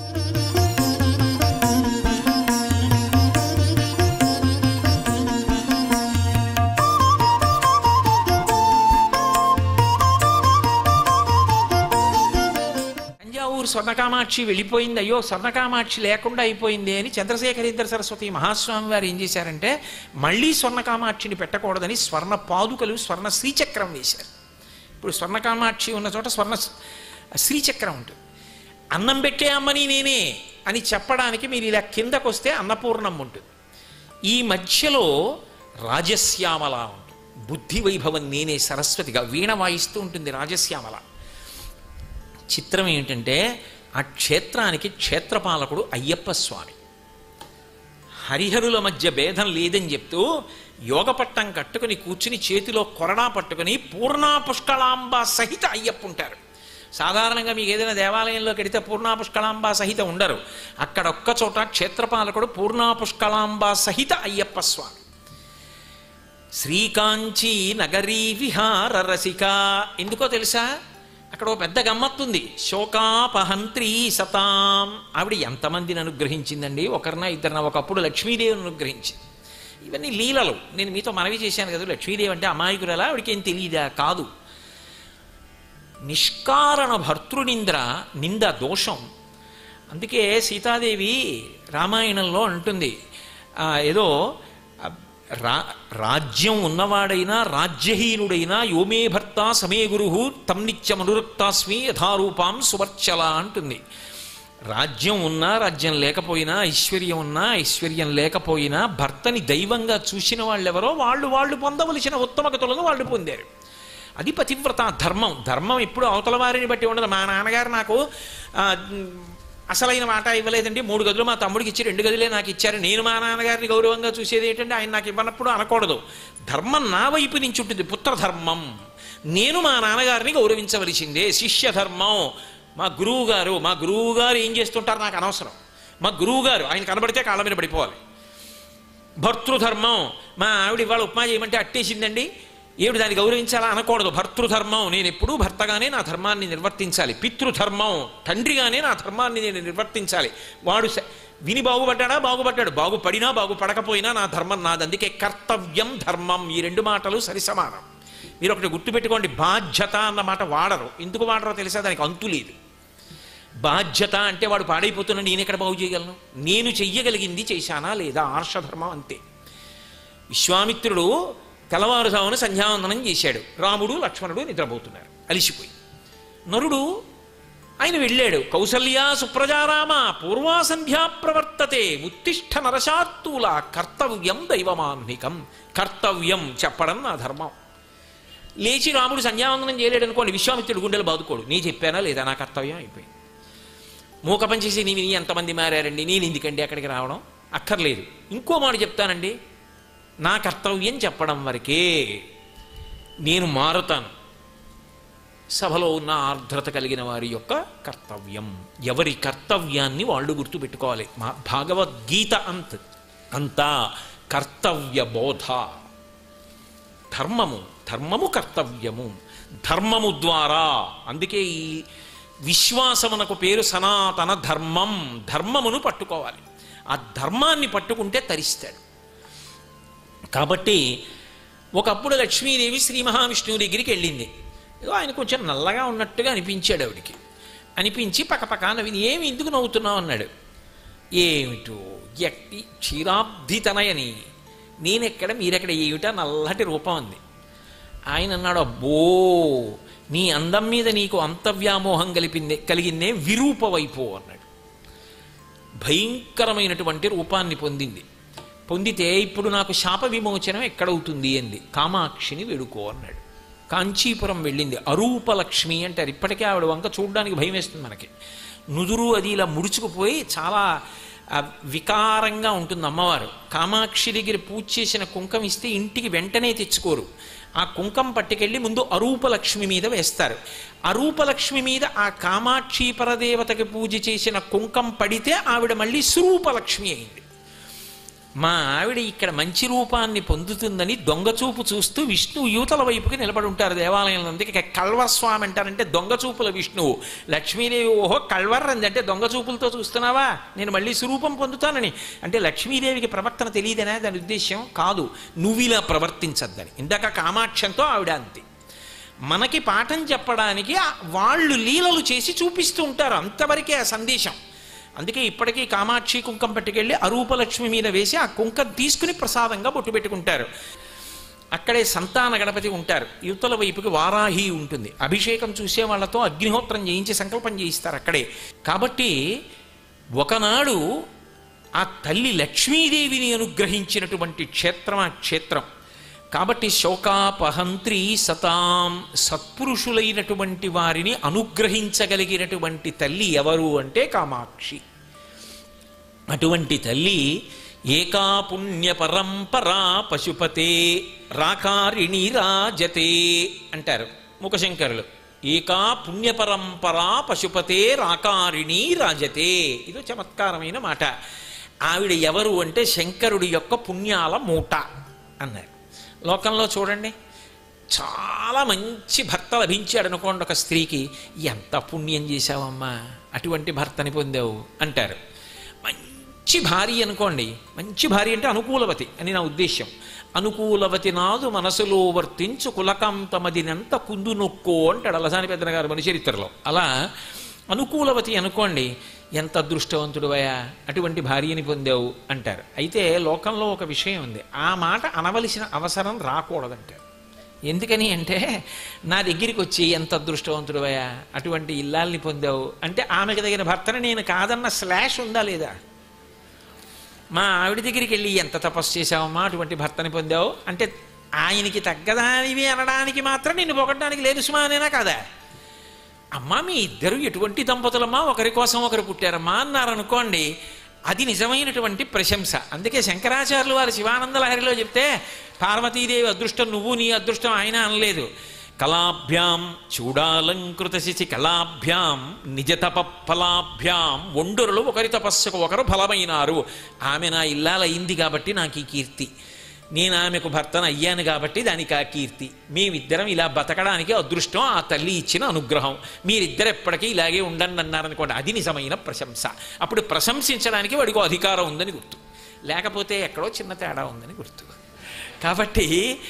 తంజావూరు స్వర్ణకామాక్షి వెళ్ళిపోయింది అయ్యో స్వర్ణకామాక్షి లేకుండా అయిపోయింది అని చంద్రశేఖరేంద్ర సరస్వతి మహాస్వామి వారు ఏం చేశారంటే మళ్ళీ స్వర్ణకామాక్షిని పెట్టకూడదని స్వర్ణ పాదుకలు స్వర్ణ శ్రీచక్రం వేశారు ఇప్పుడు స్వర్ణకామాక్షి ఉన్న చోట స్వర్ణ స్- శ్రీచక్రం ఉంటుంది అన్నం పెట్టే అమ్మని నేనే అని చెప్పడానికి మీరు ఇలా కిందకు వస్తే అన్నపూర్ణం ఉంటుంది ఈ మధ్యలో రాజశ్యామల ఉంటుంది బుద్ధి వైభవం నేనే సరస్వతిగా వీణ వాయిస్తూ ఉంటుంది రాజశ్యామల చిత్రం ఏమిటంటే ఆ క్షేత్రానికి క్షేత్రపాలకుడు అయ్యప్ప స్వామి హరిహరుల మధ్య భేదం లేదని చెప్తూ యోగపట్టం కట్టుకుని కూర్చుని చేతిలో కొరడా పట్టుకుని పూర్ణా పుష్కళాంబ సహిత అయ్యప్ప ఉంటారు సాధారణంగా మీకు ఏదైనా దేవాలయంలో కడితే పూర్ణా పుష్కళాంబ సహిత ఉండరు అక్కడ ఒక్క చోట క్షేత్రపాలకుడు పూర్ణా పుష్కళాంబ సహిత అయ్యప్ప స్వామి శ్రీకాంచీ నగరీ విహార రసిక ఎందుకో తెలుసా అక్కడ ఓ పెద్ద గమ్మత్తుంది శోకాపహంత్రీ సతాం ఆవిడ ఎంతమందిని అనుగ్రహించిందండి ఒకరిన ఇద్దరిన ఒకప్పుడు లక్ష్మీదేవిని అనుగ్రహించింది ఇవన్నీ లీలలు నేను మీతో మనవి చేశాను కదా లక్ష్మీదేవి అంటే అమాయకురాలా ఆవిడకి ఏం తెలియదా కాదు నిష్కారణ భర్తృనింద్ర నింద దోషం అందుకే సీతాదేవి రామాయణంలో అంటుంది ఆ, ఏదో ఆ, రా రాజ్యం ఉన్నవాడైనా రాజ్యహీనుడైనా యోమే భర్త సమే గురు తం నిత్యమనురక్తాస్మి యథారూపాం సువర్చల అంటుంది రాజ్యం ఉన్నా రాజ్యం లేకపోయినా ఐశ్వర్యం ఉన్నా ఐశ్వర్యం లేకపోయినా భర్తని దైవంగా చూసిన వాళ్ళెవరో వాళ్ళు వాళ్ళు పొందవలసిన ఉత్తమగతులను వాళ్ళు పొందారు అది పతివ్రత ధర్మం ధర్మం ఎప్పుడు అవతల వారిని బట్టి ఉండదు మా నాన్నగారు నాకు ఆ, అసలైన మాట ఇవ్వలేదండి మూడు గదులు మా తమ్ముడికి ఇచ్చి రెండు గదులే నాకు ఇచ్చారు నేను మా నాన్నగారిని గౌరవంగా చూసేది ఏంటంటే ఆయన నాకు ఇవ్వనప్పుడు అనకూడదు ధర్మం నా వైపు నుంచి ఉంటుంది పుత్రధర్మం నేను మా నాన్నగారిని గౌరవించవలసిందే శిష్య ధర్మం మా గురువు గారు మా గురువు గారు ఏం చేస్తుంటారు నాకు అనవసరం మా గురువు గారు ఆయన కనబడితే కాళ్ళ మీద పడిపోవాలి భర్తృధర్మం మా ఆవిడ ఇవాళ ఉప్మా చేయమంటే అట్టేసిందండి ఏమిటి దాన్ని గౌరవించాలా అనకూడదు భర్తృధర్మం నేను ఎప్పుడూ భర్తగానే నా ధర్మాన్ని నిర్వర్తించాలి పితృధర్మం తండ్రిగానే నా ధర్మాన్ని నేను నిర్వర్తించాలి వాడు స- విని బాగుపడ్డాడా బాగుపడ్డాడు బాగుపడినా బాగుపడకపోయినా నా ధర్మం నాది అందుకే కర్తవ్యం ధర్మం ఈ రెండు మాటలు సరిసమానం మీరు ఒకటి గుర్తుపెట్టుకోండి బాధ్యత అన్న మాట వాడరు ఎందుకు వాడరో తెలుసా దానికి అంతు లేదు బాధ్యత అంటే వాడు పాడైపోతున్నా నేను ఎక్కడ బాగు చేయగలను నేను చెయ్యగలిగింది చేశానా లేదా ఆర్షధర్మం అంతే విశ్వామిత్రుడు తెల్లవారుజామున సంధ్యావందనం చేశాడు రాముడు లక్ష్మణుడు నిద్రపోతున్నారు అలిసిపోయి నరుడు ఆయన వెళ్ళాడు కౌసల్యా సుప్రజారామ పూర్వా సంధ్యా ప్రవర్తతే ఉత్తిష్ట నరశార్తూల కర్తవ్యం దైవమాన్నికం కర్తవ్యం చెప్పడం నా ధర్మం లేచి రాముడు సంధ్యావందనం చేయలేడు అనుకోండి విశ్వామిత్రుడు గుండెలు బాదుకోడు నీ చెప్పానా లేదా నా కర్తవ్యం అయిపోయింది మూక పనిచేసి నీ విని ఎంతమంది మారారండి నేను ఎందుకండి అక్కడికి రావడం అక్కర్లేదు ఇంకో మాట చెప్తానండి నా కర్తవ్యం చెప్పడం వరకే నేను మారుతాను సభలో ఉన్న ఆర్ద్రత కలిగిన వారి యొక్క కర్తవ్యం ఎవరి కర్తవ్యాన్ని వాళ్ళు గుర్తుపెట్టుకోవాలి మా భాగవద్గీత అంత్ అంతా కర్తవ్య బోధ ధర్మము ధర్మము కర్తవ్యము ధర్మము ద్వారా అందుకే ఈ విశ్వాసమునకు పేరు సనాతన ధర్మం ధర్మమును పట్టుకోవాలి ఆ ధర్మాన్ని పట్టుకుంటే తరిస్తాడు కాబట్టి ఒకప్పుడు లక్ష్మీదేవి శ్రీ మహావిష్ణువు దగ్గరికి వెళ్ళింది ఏదో ఆయన కొంచెం నల్లగా ఉన్నట్టుగా అనిపించాడు ఆవిడికి అనిపించి పక్కపక్క నవ్వింది ఏమి ఎందుకు నవ్వుతున్నావు అన్నాడు ఏమిటో ఎట్టి క్షీరాబ్ధితనయని నేనెక్కడ మీరెక్కడ ఏమిటా నల్లటి రూపం ఉంది ఆయన అన్నాడు అబ్బో నీ అందం మీద నీకు అంత వ్యామోహం కలిపిందే కలిగిందే విరూపవైపో అన్నాడు భయంకరమైనటువంటి రూపాన్ని పొందింది పొందితే ఇప్పుడు నాకు శాప విమోచనం ఎక్కడవుతుంది అంది కామాక్షిని వేడుకో అన్నాడు కాంచీపురం వెళ్ళింది అరూపలక్ష్మి అంటారు ఇప్పటికే ఆవిడ వంక చూడడానికి భయం వేస్తుంది మనకి నుదురు అది ఇలా ముడుచుకుపోయి చాలా ఆ, వికారంగా ఉంటుంది అమ్మవారు కామాక్షి దగ్గర పూజ చేసిన కుంకం ఇస్తే ఇంటికి వెంటనే తెచ్చుకోరు ఆ కుంకం పట్టుకెళ్ళి ముందు అరూపలక్ష్మి మీద వేస్తారు అరూపలక్ష్మి మీద ఆ కామాక్షి పరదేవతకి పూజ చేసిన కుంకం పడితే ఆవిడ మళ్ళీ స్వరూపలక్ష్మి అయింది మా ఆవిడ ఇక్కడ మంచి రూపాన్ని పొందుతుందని దొంగచూపు చూస్తూ విష్ణువు యువతల వైపుకి నిలబడి ఉంటారు దేవాలయంలో అందుకే కల్వస్వామి అంటారంటే దొంగచూపుల విష్ణువు లక్ష్మీదేవి ఓహో కల్వర్ అంటే దొంగ చూపులతో చూస్తున్నావా నేను మళ్ళీ స్వరూపం పొందుతానని అంటే లక్ష్మీదేవికి ప్రవర్తన తెలియదనే దాని ఉద్దేశ్యం కాదు నువ్వు ఇలా ప్రవర్తించద్దని ఇందాక కామాక్షంతో ఆవిడ అంతే మనకి పాఠం చెప్పడానికి ఆ- వాళ్ళు లీలలు చేసి చూపిస్తూ ఉంటారు అంతవరకే ఆ సందేశం అందుకే ఇప్పటికీ కామాక్షి కుంకం పట్టుకెళ్ళి అరూపలక్ష్మి మీద వేసి ఆ కుంకం తీసుకుని ప్రసాదంగా బొట్టు పెట్టుకుంటారు అక్కడే సంతాన గణపతి ఉంటారు యువతల వైపుకి వారాహి ఉంటుంది అభిషేకం చూసే వాళ్ళతో అగ్నిహోత్రం చేయించి సంకల్పం చేయిస్తారు అక్కడే కాబట్టి ఒకనాడు ఆ తల్లి లక్ష్మీదేవిని అనుగ్రహించినటువంటి క్షేత్రం ఆ క్షేత్రం కాబట్టి శోకాపహంత్రి సతాం సత్పురుషులైనటువంటి వారిని అనుగ్రహించగలిగినటువంటి తల్లి ఎవరు అంటే కామాక్షి అటువంటి తల్లి ఏకా పుణ్య పరంపరా పశుపతే రాకారిణి రాజతే అంటారు ముఖశంకరులు ఏకా పుణ్య పరంపరా పశుపతే రాకారిణి రాజతే ఇది చమత్కారమైన మాట ఆవిడ ఎవరు అంటే శంకరుడి యొక్క పుణ్యాల మూట అన్నారు లోకంలో చూడండి చాలా మంచి భర్త లభించాడు అనుకోండి ఒక స్త్రీకి ఎంత పుణ్యం చేశావమ్మా అటువంటి భర్తని పొందావు అంటారు మంచి భార్య అనుకోండి మంచి భార్య అంటే అనుకూలవతి అని నా ఉద్దేశ్యం అనుకూలవతి నాదు మనసులో వర్తించు కులకాంతమదినంత కుందు నొక్కో అంటాడు అలసాని పెద్దన గారు మన చరిత్రలో అలా అనుకూలవతి అనుకోండి ఎంత అదృష్టవంతుడువయా అటువంటి భార్యని పొందావు అంటారు అయితే లోకంలో ఒక విషయం ఉంది ఆ మాట అనవలసిన అవసరం రాకూడదంటారు ఎందుకని అంటే నా దగ్గరికి వచ్చి ఎంత అదృష్టవంతుడువయా అటువంటి ఇల్లాల్ని పొందావు అంటే ఆమెకు తగిన భర్తని నేను కాదన్న స్లాష్ ఉందా లేదా మా ఆవిడ దగ్గరికి వెళ్ళి ఎంత తపస్సు చేశావమ్మా అటువంటి భర్తని పొందావు అంటే ఆయనకి తగ్గదానివి అనడానికి మాత్రం నిన్ను పొగడడానికి లేదు సుమా అనేనా కదా అమ్మా మీ ఇద్దరు ఎటువంటి దంపతులమ్మా ఒకరి కోసం ఒకరు పుట్టారమ్మా అన్నారనుకోండి అది నిజమైనటువంటి ప్రశంస అందుకే శంకరాచార్యులు వారు శివానంద లహరిలో చెప్తే పార్వతీదేవి అదృష్టం నువ్వు నీ అదృష్టం ఆయన అనలేదు కళాభ్యాం చూడాలంకృత శిచి కళాభ్యాం నిజ తపఫలాభ్యాం ఒండురులు ఒకరి తపస్సుకు ఒకరు ఫలమైనారు ఆమె నా ఇల్లాలయ్యింది కాబట్టి నాకు ఈ కీర్తి నేను ఆమెకు భర్తను అయ్యాను కాబట్టి దానికి ఆ కీర్తి మేమిద్దరం ఇలా బతకడానికి అదృష్టం ఆ తల్లి ఇచ్చిన అనుగ్రహం మీరిద్దరు ఎప్పటికీ ఇలాగే ఉండండి అన్నారనుకోండి అది నిజమైన ప్రశంస అప్పుడు ప్రశంసించడానికి వాడికి అధికారం ఉందని గుర్తు లేకపోతే ఎక్కడో చిన్న తేడా ఉందని గుర్తు కాబట్టి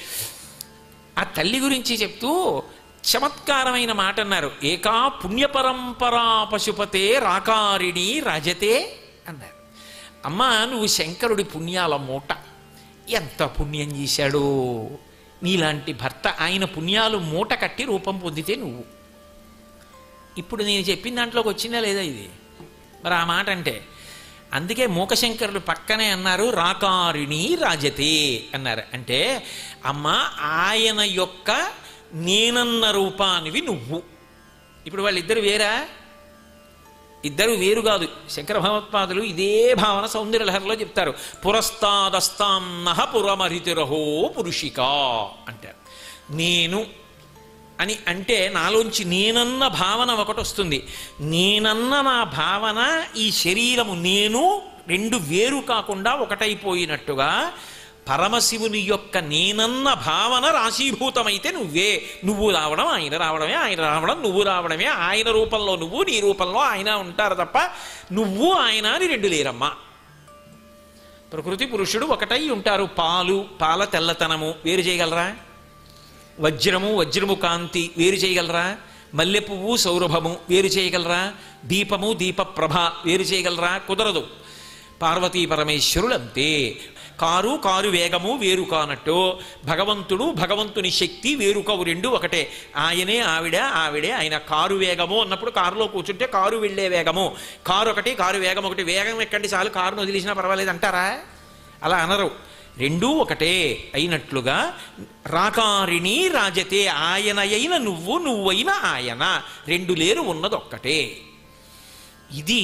ఆ తల్లి గురించి చెప్తూ చమత్కారమైన మాట అన్నారు ఏకా పుణ్యపరంపరా పశుపతే రాకారిణి రాజతే అన్నారు అమ్మా నువ్వు శంకరుడి పుణ్యాల మూట ఎంత పుణ్యం చేశాడో నీలాంటి భర్త ఆయన పుణ్యాలు మూట కట్టి రూపం పొందితే నువ్వు ఇప్పుడు నేను చెప్పిన దాంట్లోకి వచ్చిందా లేదా ఇది మరి ఆ మాట అంటే అందుకే మూకశంకరులు పక్కనే అన్నారు రాకారిణి రాజతే అన్నారు అంటే అమ్మ ఆయన యొక్క నేనన్న రూపానివి నువ్వు ఇప్పుడు వాళ్ళిద్దరు వేరా ఇద్దరు వేరు కాదు శంకర భగవత్పాదులు ఇదే భావన సౌందర్యలహరిలో చెప్తారు పురస్తాదస్తాం నహ పురమరితిరహో పురుషిక అంటారు నేను అని అంటే నాలోంచి నేనన్న భావన ఒకటి వస్తుంది నేనన్న నా భావన ఈ శరీరము నేను రెండు వేరు కాకుండా ఒకటైపోయినట్టుగా పరమశివుని యొక్క నేనన్న భావన రాశీభూతమైతే నువ్వే నువ్వు రావడం ఆయన రావడమే ఆయన రావడం నువ్వు రావడమే ఆయన రూపంలో నువ్వు నీ రూపంలో ఆయన ఉంటారు తప్ప నువ్వు ఆయన అని రెండు లేరమ్మా ప్రకృతి పురుషుడు ఒకటై ఉంటారు పాలు పాల తెల్లతనము వేరు చేయగలరా వజ్రము వజ్రము కాంతి వేరు చేయగలరా మల్లె పువ్వు సౌరభము వేరు చేయగలరా దీపము దీప ప్రభ వేరు చేయగలరా కుదరదు పార్వతీ పరమేశ్వరుడు అంతే కారు కారు వేగము వేరు కానట్టు భగవంతుడు భగవంతుని శక్తి వేరుకవు రెండు ఒకటే ఆయనే ఆవిడ ఆవిడే ఆయన కారు వేగము అన్నప్పుడు కారులో కూర్చుంటే కారు వెళ్ళే వేగము కారు ఒకటి కారు వేగం ఒకటి వేగం ఎక్కండి చాలు కారును వదిలేసినా పర్వాలేదు అంటారా అలా అనరు రెండూ ఒకటే అయినట్లుగా రాకారిణి రాజతే ఆయనయైన నువ్వు నువ్వైన ఆయన రెండు లేరు ఉన్నది ఒక్కటే ఇది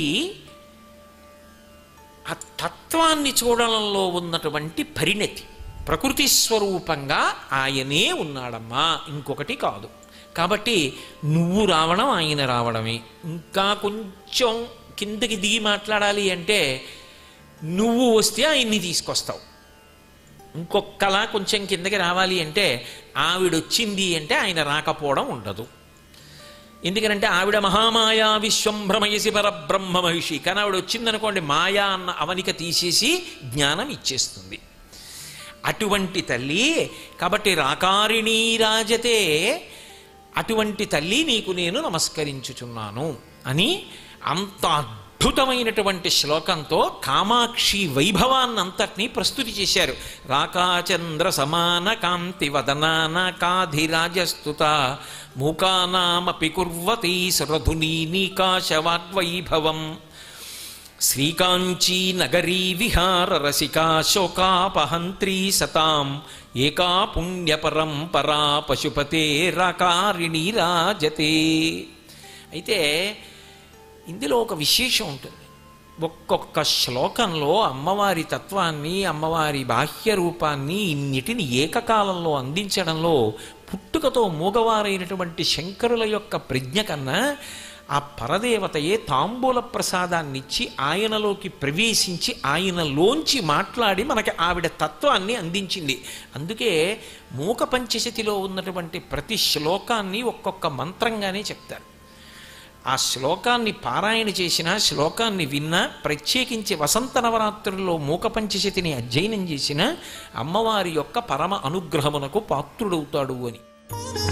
ఆ తత్వాన్ని చూడడంలో ఉన్నటువంటి పరిణతి ప్రకృతి స్వరూపంగా ఆయనే ఉన్నాడమ్మా ఇంకొకటి కాదు కాబట్టి నువ్వు రావడం ఆయన రావడమే ఇంకా కొంచెం కిందకి దిగి మాట్లాడాలి అంటే నువ్వు వస్తే ఆయన్ని తీసుకొస్తావు ఇంకొకలా కొంచెం కిందకి రావాలి అంటే ఆవిడొచ్చింది అంటే ఆయన రాకపోవడం ఉండదు ఎందుకంటే ఆవిడ మహామాయా విశ్వం భ్రమయసి పరబ్రహ్మ మహిషి కానీ ఆవిడ వచ్చిందనుకోండి మాయా అన్న అవనిక తీసేసి జ్ఞానం ఇచ్చేస్తుంది అటువంటి తల్లి కాబట్టి రాకారిణీ రాజతే అటువంటి తల్లి నీకు నేను నమస్కరించుచున్నాను అని అంత అద్భుతమైనటువంటి శ్లోకంతో కామాక్షి వైభవాన్నంతటినీ ప్రస్తుతి చేశారు రాకాచంద్ర సమాన కాంతి వదనాన కాధిరాజస్తుత మూకానామపి కుర్వతి సురధునీ నీకాశవాగ్వైభవం శ్రీకాంచీ నగరీ విహార రసికా శోకాపహంత్రీ సతాం ఏకా పుణ్యపరంపరా పశుపతే రాకారిణి రాజతే అయితే ఇందులో ఒక విశేషం ఉంటుంది ఒక్కొక్క శ్లోకంలో అమ్మవారి తత్వాన్ని అమ్మవారి బాహ్య రూపాన్ని ఇన్నిటిని ఏకకాలంలో అందించడంలో పుట్టుకతో మూగవారైనటువంటి శంకరుల యొక్క ప్రజ్ఞ కన్నా ఆ పరదేవతయే తాంబూల ప్రసాదాన్నిచ్చి ఆయనలోకి ప్రవేశించి ఆయనలోంచి మాట్లాడి మనకి ఆవిడ తత్వాన్ని అందించింది అందుకే మూక పంచశతిలో ఉన్నటువంటి ప్రతి శ్లోకాన్ని ఒక్కొక్క మంత్రంగానే చెప్తారు ఆ శ్లోకాన్ని పారాయణ చేసిన శ్లోకాన్ని విన్నా ప్రత్యేకించి వసంత నవరాత్రుల్లో మూక పంచశతిని అధ్యయనం చేసిన అమ్మవారి యొక్క పరమ అనుగ్రహమునకు పాత్రుడవుతాడు అని